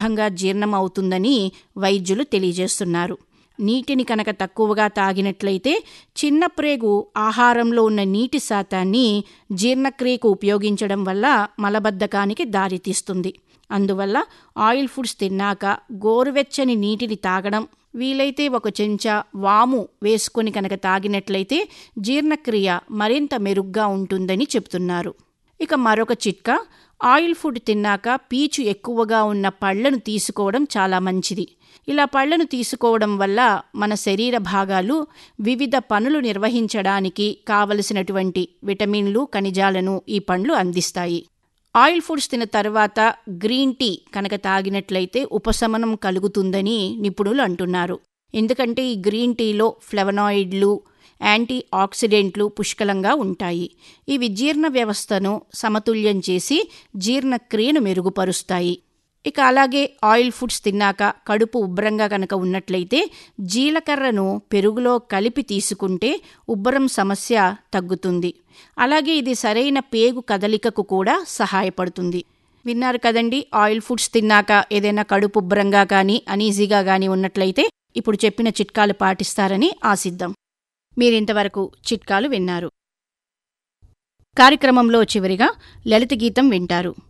సులభంగా జీర్ణం అవుతుందని వైద్యులు తెలియజేస్తున్నారు నీటిని కనుక తక్కువగా తాగినట్లయితే చిన్న ప్రేగు ఆహారంలో ఉన్న నీటి శాతాన్ని జీర్ణక్రియకు ఉపయోగించడం వల్ల మలబద్ధకానికి దారితీస్తుంది అందువల్ల ఆయిల్ ఫుడ్స్ తిన్నాక గోరువెచ్చని నీటిని తాగడం వీలైతే ఒక చెంచా వాము వేసుకొని కనుక తాగినట్లయితే జీర్ణక్రియ మరింత మెరుగ్గా ఉంటుందని చెప్తున్నారు ఇక మరొక చిట్కా ఆయిల్ ఫుడ్ తిన్నాక పీచు ఎక్కువగా ఉన్న పళ్లను తీసుకోవడం చాలా మంచిది ఇలా పళ్లను తీసుకోవడం వల్ల మన శరీర భాగాలు వివిధ పనులు నిర్వహించడానికి కావలసినటువంటి విటమిన్లు ఖనిజాలను ఈ పండ్లు అందిస్తాయి ఆయిల్ ఫుడ్స్ తిన్న తర్వాత గ్రీన్ టీ కనుక తాగినట్లయితే ఉపశమనం కలుగుతుందని నిపుణులు అంటున్నారు ఎందుకంటే ఈ గ్రీన్ టీలో ఫ్లెవనాయిడ్లు యాంటీ ఆక్సిడెంట్లు పుష్కలంగా ఉంటాయి ఇవి జీర్ణ వ్యవస్థను సమతుల్యం చేసి జీర్ణక్రియను మెరుగుపరుస్తాయి ఇక అలాగే ఆయిల్ ఫుడ్స్ తిన్నాక కడుపు ఉబ్బరంగా కనుక ఉన్నట్లయితే జీలకర్రను పెరుగులో కలిపి తీసుకుంటే ఉబ్బరం సమస్య తగ్గుతుంది అలాగే ఇది సరైన పేగు కదలికకు కూడా సహాయపడుతుంది విన్నారు కదండి ఆయిల్ ఫుడ్స్ తిన్నాక ఏదైనా కడుపు ఉబ్బరంగా కానీ అనీజీగా కానీ ఉన్నట్లయితే ఇప్పుడు చెప్పిన చిట్కాలు పాటిస్తారని ఆశిద్దాం మీరింతవరకు చిట్కాలు విన్నారు కార్యక్రమంలో చివరిగా లలిత గీతం వింటారు